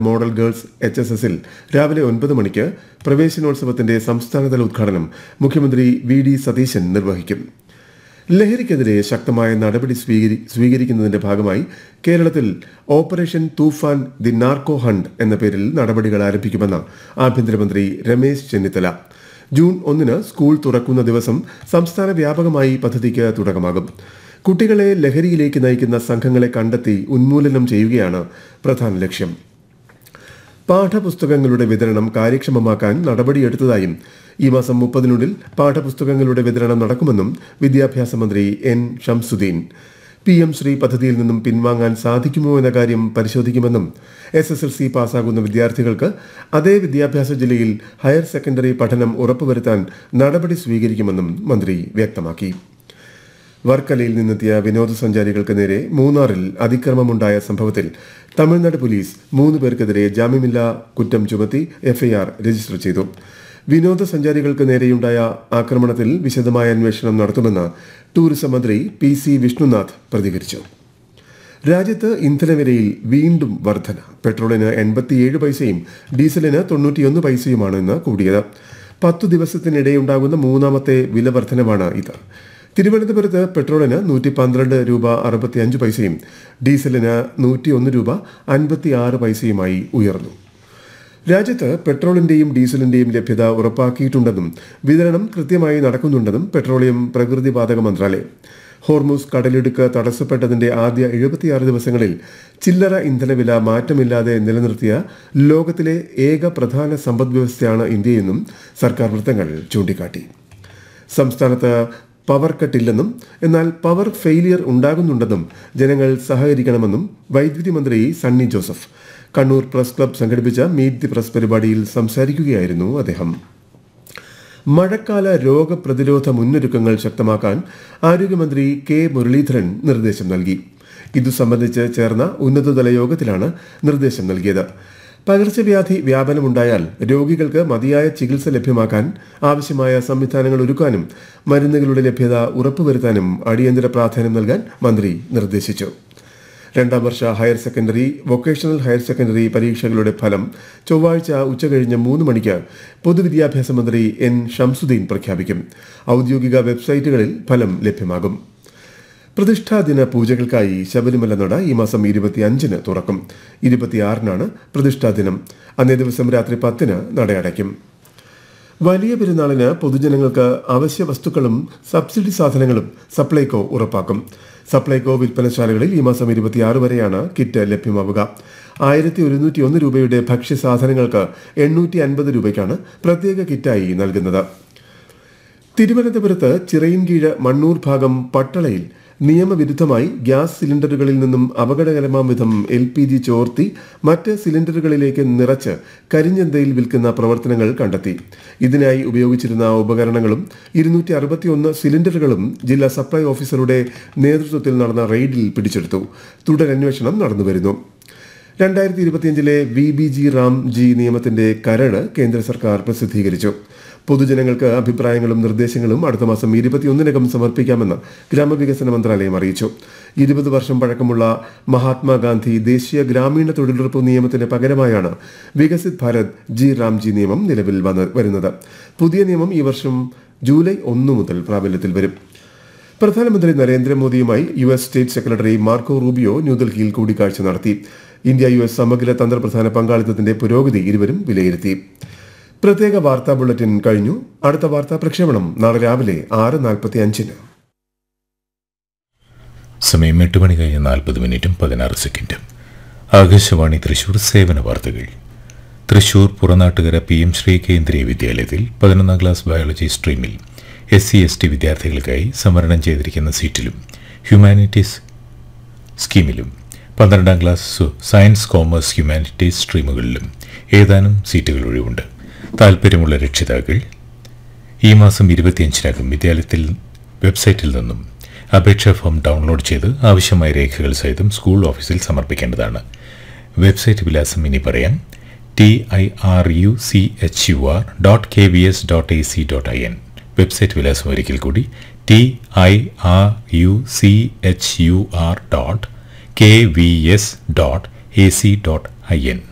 model girls H S എസിൽ രാവിലെ ഒൻപത് മണിക്ക് പ്രവേശനോത്സവത്തിന്റെ സംസ്ഥാനതല ഉദ്ഘാടനം മുഖ്യമന്ത്രി വി ഡി സതീശൻ നിർവഹിക്കും ലഹരിക്കെതിരെ ശക്തമായ നടപടി സ്വീകരി സ്വീകരിക്കുന്നതിന്റെ ഭാഗമായി കേരളത്തിൽ operation Toofan the narco hunt എന്ന പേരിൽ നടപടികൾ ആരംഭിക്കുമെന്ന് ആഭ്യന്തരമന്ത്രി രമേശ് ചെന്നിത്തല ജൂൺ ഒന്നിന് സ്കൂൾ തുറക്കുന്ന ദിവസം സംസ്ഥാന വ്യാപകമായി പദ്ധതിക്ക് തുടക്കമാകും കുട്ടികളെ ലഹരിയിലേക്ക് നയിക്കുന്ന സംഘങ്ങളെ കണ്ടെത്തി ഉന്മൂലനം ചെയ്യുകയാണ് പ്രധാന ലക്ഷ്യം പാഠപുസ്തകങ്ങളുടെ വിതരണം കാര്യക്ഷമമാക്കാൻ നടപടിയെടുത്തതായും ഈ മാസം മുപ്പതിനുള്ളിൽ പാഠപുസ്തകങ്ങളുടെ വിതരണം നടക്കുമെന്നും വിദ്യാഭ്യാസ മന്ത്രി N Shamsuddin P M Shri പദ്ധതിയിൽ നിന്നും പിൻവാങ്ങാൻ സാധിക്കുമോ എന്ന കാര്യം പരിശോധിക്കുമെന്നും എസ് എസ് എൽ സി പാസ്സാകുന്ന വിദ്യാർത്ഥികൾക്ക് അതേ വിദ്യാഭ്യാസ ജില്ലയിൽ ഹയർ സെക്കൻഡറി പഠനം ഉറപ്പുവരുത്താൻ നടപടി സ്വീകരിക്കുമെന്നും മന്ത്രി വ്യക്തമാക്കി വർക്കലയിൽ നിന്നെത്തിയ വിനോദസഞ്ചാരികൾക്ക് നേരെ മൂന്നാറിൽ അതിക്രമമുണ്ടായ സംഭവത്തിൽ തമിഴ്നാട് പോലീസ് മൂന്ന് പേർക്കെതിരെ ജാമ്യമില്ലാ കുറ്റം ചുമത്തി എഫ്ഐആർ രജിസ്റ്റർ ചെയ്തു വിനോദസഞ്ചാരികൾക്ക് നേരെയുണ്ടായ ആക്രമണത്തിൽ വിശദമായ അന്വേഷണം നടത്തുമെന്ന് ടൂറിസം മന്ത്രി പി സി വിഷ്ണുനാഥ് പ്രതികരിച്ചു രാജ്യത്ത് ഇന്ധനവിലയിൽ വീണ്ടും വർധന പെട്രോളിന് എൺപത്തിയേഴ് പൈസയും ഡീസലിന് തൊണ്ണൂറ്റിയൊന്ന് പൈസയുമാണ് ഇന്ന് കൂടിയത് പത്തു ദിവസത്തിനിടെയുണ്ടാകുന്ന മൂന്നാമത്തെ വില വർധനമാണ് ഇത് തിരുവനന്തപുരത്ത് പെട്രോളിന് നൂറ്റി പന്ത്രണ്ട് രൂപ അറുപത്തിയഞ്ച് പൈസയും ഡീസലിന് നൂറ്റിയൊന്ന് രൂപ അൻപത്തി ആറ് പൈസയുമായി ഉയർന്നു രാജ്യത്ത് പെട്രോളിന്റെയും ഡീസലിന്റെയും ലഭ്യത ഉറപ്പാക്കിയിട്ടുണ്ടെന്നും വിതരണം കൃത്യമായി നടക്കുന്നുണ്ടെന്നും പെട്രോളിയം പ്രകൃതിവാതക മന്ത്രാലയം ഹോർമൂസ് കടലിടുക്ക് തടസ്സപ്പെട്ടതിന്റെ ആദ്യ എഴുപത്തിയാറ് ദിവസങ്ങളിൽ ചില്ലറ ഇന്ധനവില മാറ്റമില്ലാതെ നിലനിർത്തിയ ലോകത്തിലെ ഏക പ്രധാന സമ്പദ്വ്യവസ്ഥയാണ് ഇന്ത്യയെന്നും സർക്കാർ വൃത്തങ്ങൾ ചൂണ്ടിക്കാട്ടി സംസ്ഥാനത്ത് പവർ കട്ടില്ലെന്നും എന്നാൽ പവർ ഫെയിലിയർ ഉണ്ടാകുന്നുണ്ടെന്നും ജനങ്ങൾ സഹകരിക്കണമെന്നും വൈദ്യുതി മന്ത്രി സണ്ണി ജോസഫ് കണ്ണൂർ പ്രസ് ക്ലബ് സംഘടിപ്പിച്ച മീറ്റ് ദി പ്രസ് പരിപാടിയിൽ സംസാരിക്കുകയായിരുന്നു അദ്ദേഹം മഴക്കാല രോഗപ്രതിരോധ മുന്നൊരുക്കങ്ങൾ ശക്തമാക്കാൻ ആരോഗ്യമന്ത്രി കെ മുരളീധരൻ നിർദ്ദേശം നൽകി ഇതു സംബന്ധിച്ച് ചേർന്ന ഉന്നതതല യോഗത്തിലാണ് നിർദ്ദേശം നൽകിയത് പകർച്ചവ്യാധി വ്യാപനമുണ്ടായാൽ രോഗികൾക്ക് മതിയായ ചികിത്സ ലഭ്യമാക്കാൻ ആവശ്യമായ സംവിധാനങ്ങൾ ഒരുക്കാനും മരുന്നുകളുടെ ലഭ്യത ഉറപ്പുവരുത്താനും അടിയന്തര പ്രാധാന്യം നൽകാൻ മന്ത്രി നിർദ്ദേശിച്ചു രണ്ടാം വർഷ higher secondary vocational higher secondary പരീക്ഷകളുടെ ഫലം ചൊവ്വാഴ്ച ഉച്ചകഴിഞ്ഞ് മൂന്ന് മണിക്ക് പൊതുവിദ്യാഭ്യാസ മന്ത്രി എൻ ഷംസുദ്ദീൻ പ്രഖ്യാപിക്കും ഔദ്യോഗിക വെബ്സൈറ്റുകളിൽ ഫലം ലഭ്യമാകും പ്രതിഷ്ഠാദിന പൂജകൾക്കായി ശബരിമല നട ഈ മാസം ഇരുപത്തിയഞ്ചിന് തുറക്കും ഇരുപത്തിയാറിനാണ് പ്രതിഷ്ഠാദിനം അന്നേ ദിവസം രാത്രി പത്തിന് നടയടയ്ക്കും വലിയ പെരുന്നാളിന് പൊതുജനങ്ങൾക്ക് അവശ്യ വസ്തുക്കളും സബ്സിഡി സാധനങ്ങളും സപ്ലൈകോ ഉറപ്പാക്കും സപ്ലൈകോ വിൽപ്പനശാലകളിൽ ഈ മാസം ഇരുപത്തിയാറ് വരെയാണ് കിറ്റ് ലഭ്യമാവുക ആയിരത്തി ഒരുന്നൂറ്റി ഒന്ന് രൂപയുടെ ഭക്ഷ്യസാധനങ്ങൾക്ക് എണ്ണൂറ്റി അൻപത് രൂപയ്ക്കാണ് പ്രത്യേക കിറ്റായി നൽകുന്നത് തിരുവനന്തപുരത്ത് ചിറയിൻകീഴ് മണ്ണൂർ ഭാഗം പട്ടളയിൽ നിയമവിരുദ്ധമായി ഗ്യാസ് സിലിണ്ടറുകളിൽ നിന്നും അപകടകരമാം വിധം എൽ പി ജി ചോർത്തി മറ്റ് സിലിണ്ടറുകളിലേക്ക് നിറച്ച് കരിഞ്ചന്തയിൽ വിൽക്കുന്ന പ്രവർത്തനങ്ങൾ കണ്ടെത്തി ഇതിനായി ഉപയോഗിച്ചിരുന്ന ഉപകരണങ്ങളും ഇരുന്നൂറ്റി അറുപത്തിയൊന്ന് സിലിണ്ടറുകളും ജില്ലാ സപ്ലൈ ഓഫീസറുടെ നേതൃത്വത്തിൽ നടന്ന റെയ്ഡിൽ പിടിച്ചെടുത്തു തുടരന്വേഷണം നടന്നുവരുന്നു രണ്ടായിരത്തി ഇരുപത്തിയഞ്ചിലെ V B G RAM G നിയമത്തിന്റെ കരട് കേന്ദ്ര സർക്കാർ പ്രസിദ്ധീകരിച്ചു പൊതുജനങ്ങൾക്ക് അഭിപ്രായങ്ങളും നിർദ്ദേശങ്ങളും അടുത്ത മാസം ഇരുപത്തിയൊന്നിനകം സമർപ്പിക്കാമെന്ന് ഗ്രാമവികസന മന്ത്രാലയം അറിയിച്ചു ഇരുപത് വർഷം പഴക്കമുള്ള മഹാത്മാഗാന്ധി ദേശീയ ഗ്രാമീണ തൊഴിലുറപ്പ് നിയമത്തിന് പകരമായാണ് വികസിത് ഭാരത് ജി റാംജി നിയമം നിലവിൽ വന്ന് വരുന്നത് പുതിയ നിയമം ഈ വർഷം ജൂലൈ ഒന്ന് മുതൽ പ്രാബല്യത്തിൽ വരും പ്രധാനമന്ത്രി നരേന്ദ്രമോദിയുമായി U S state secretary Marco Rubio ന്യൂഡൽഹിയിൽ കൂടിക്കാഴ്ച നടത്തി ഇന്ത്യ യു എസ് സമഗ്ര തന്ത്രപ്രധാന പങ്കാളിത്തത്തിന്റെ പുരോഗതി ഇരുവരും വിലയിരുത്തി പ്രത്യേക വാർത്താ ബുള്ളറ്റിൻ കഴിഞ്ഞു അടുത്ത വാർത്താ പ്രക്ഷേപണം നാളെ രാവിലെ ആറ് നാൽപ്പത്തി അഞ്ചിന് സമയം എട്ട് മണി കഴിഞ്ഞ് നാൽപ്പത് മിനിറ്റും പതിനാറ് സെക്കൻഡും ആകാശവാണി തൃശൂർ സേവന വാർത്തകൾ തൃശൂർ പുറനാട്ടുകര പി എം ശ്രീ കേന്ദ്രീയ വിദ്യാലയത്തിൽ പതിനൊന്നാം ക്ലാസ് ബയോളജി സ്ട്രീമിൽ എസ് സി എസ് ടി വിദ്യാർത്ഥികൾക്കായി സംവരണം ചെയ്തിരിക്കുന്ന സീറ്റിലും ഹ്യൂമാനിറ്റീസ് സ്കീമിലും പന്ത്രണ്ടാം ക്ലാസ് സയൻസ് കോമേഴ്സ് ഹ്യൂമാനിറ്റീസ് സ്ട്രീമുകളിലും ഏതാനും സീറ്റുകൾ ഒഴിവുണ്ട് താൽപ്പര്യമുള്ള രക്ഷിതാക്കൾ ഈ മാസം ഇരുപത്തിയഞ്ചിനകം വിദ്യാലയത്തിൽ വെബ്സൈറ്റിൽ നിന്നും അപേക്ഷാ ഫോം ഡൗൺലോഡ് ചെയ്ത് ആവശ്യമായ രേഖകൾ സഹിതം സ്കൂൾ ഓഫീസിൽ സമർപ്പിക്കേണ്ടതാണ് വെബ്സൈറ്റ് വിലാസം ഇനി പറയാം T I R U C H U R dot K V S dot A C dot I N website വിലാസം ഒരിക്കൽ കൂടി T I R U C H U R dot K V S dot A C dot I N